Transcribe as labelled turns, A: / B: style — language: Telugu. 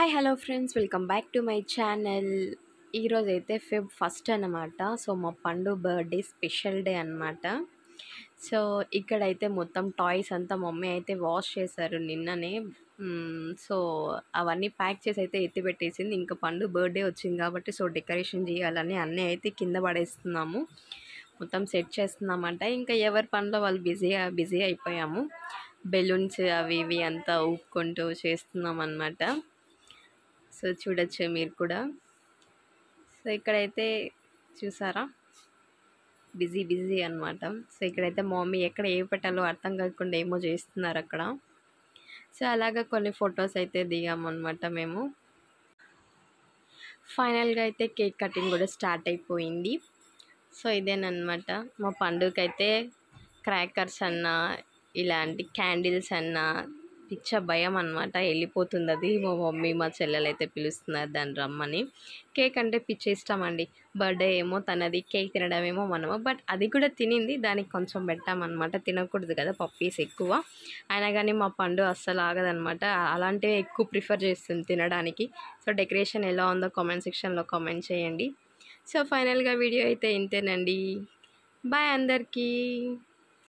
A: hi hello friends welcome back to my channel ఈరోజు అయితే ఫెబ్ ఫస్ట్ అనమాట సో మా పండు బర్త్డే స్పెషల్ డే అనమాట సో ఇక్కడైతే మొత్తం టాయ్స్ అంతా మమ్మీ అయితే వాష్ చేశారు నిన్ననే మ్మ్, సో అవన్నీ ప్యాక్ చేసి అయితే ఎత్తి పెట్టేసింది ఇంకా పండు బర్త్డే వచ్చింది కాబట్టి సో డెకరేషన్ చేయాలని అన్నీ అయితే కింద పడేస్తున్నాము మొత్తం సెట్ చేస్తున్నామంట ఇంకా ఎవరి పనిలో వాళ్ళు బిజీ బిజీ అయిపోయాము బెలూన్స్ అవి ఇవి అంతా ఊపుకుంటూ చేస్తున్నాం అనమాట సో చూడొచ్చు మీరు కూడా సో ఇక్కడైతే చూసారా బిజీ బిజీ అనమాట సో ఇక్కడైతే మమ్మీ ఎక్కడ ఏ పెట్టాలో అర్థం కాకుండా ఏమో చేస్తున్నారు అక్కడ సో అలాగా కొన్ని ఫొటోస్ అయితే దిగామన్నమాట మేము ఫైనల్గా అయితే కేక్ కటింగ్ కూడా స్టార్ట్ అయిపోయింది సో ఇదేనమాట మా పండుగకైతే క్రాకర్స్ అన్న ఇలాంటి క్యాండిల్స్ అన్న పిచ్చ భయం అనమాట వెళ్ళిపోతుంది అది మా మమ్మీ మా చెల్లెలు అయితే పిలుస్తున్నారు దాన్ని రమ్మని కేక్ అంటే పిచ్చ ఇష్టం అండి బర్త్డే ఏమో తనది కేక్ తినడం ఏమో మనము బట్ అది కూడా తినింది దానికి కొంచెం పెట్టామన్నమాట తినకూడదు కదా పప్పీస్ ఎక్కువ అయినా కానీ మా పండు అస్సలు ఆగదనమాట అలాంటివి ఎక్కువ ప్రిఫర్ చేస్తుంది తినడానికి సో డెకరేషన్ ఎలా ఉందో కామెంట్ సెక్షన్లో కామెంట్ చేయండి సో ఫైనల్గా వీడియో అయితే ఇంతేనండి బాయ్ అందరికీ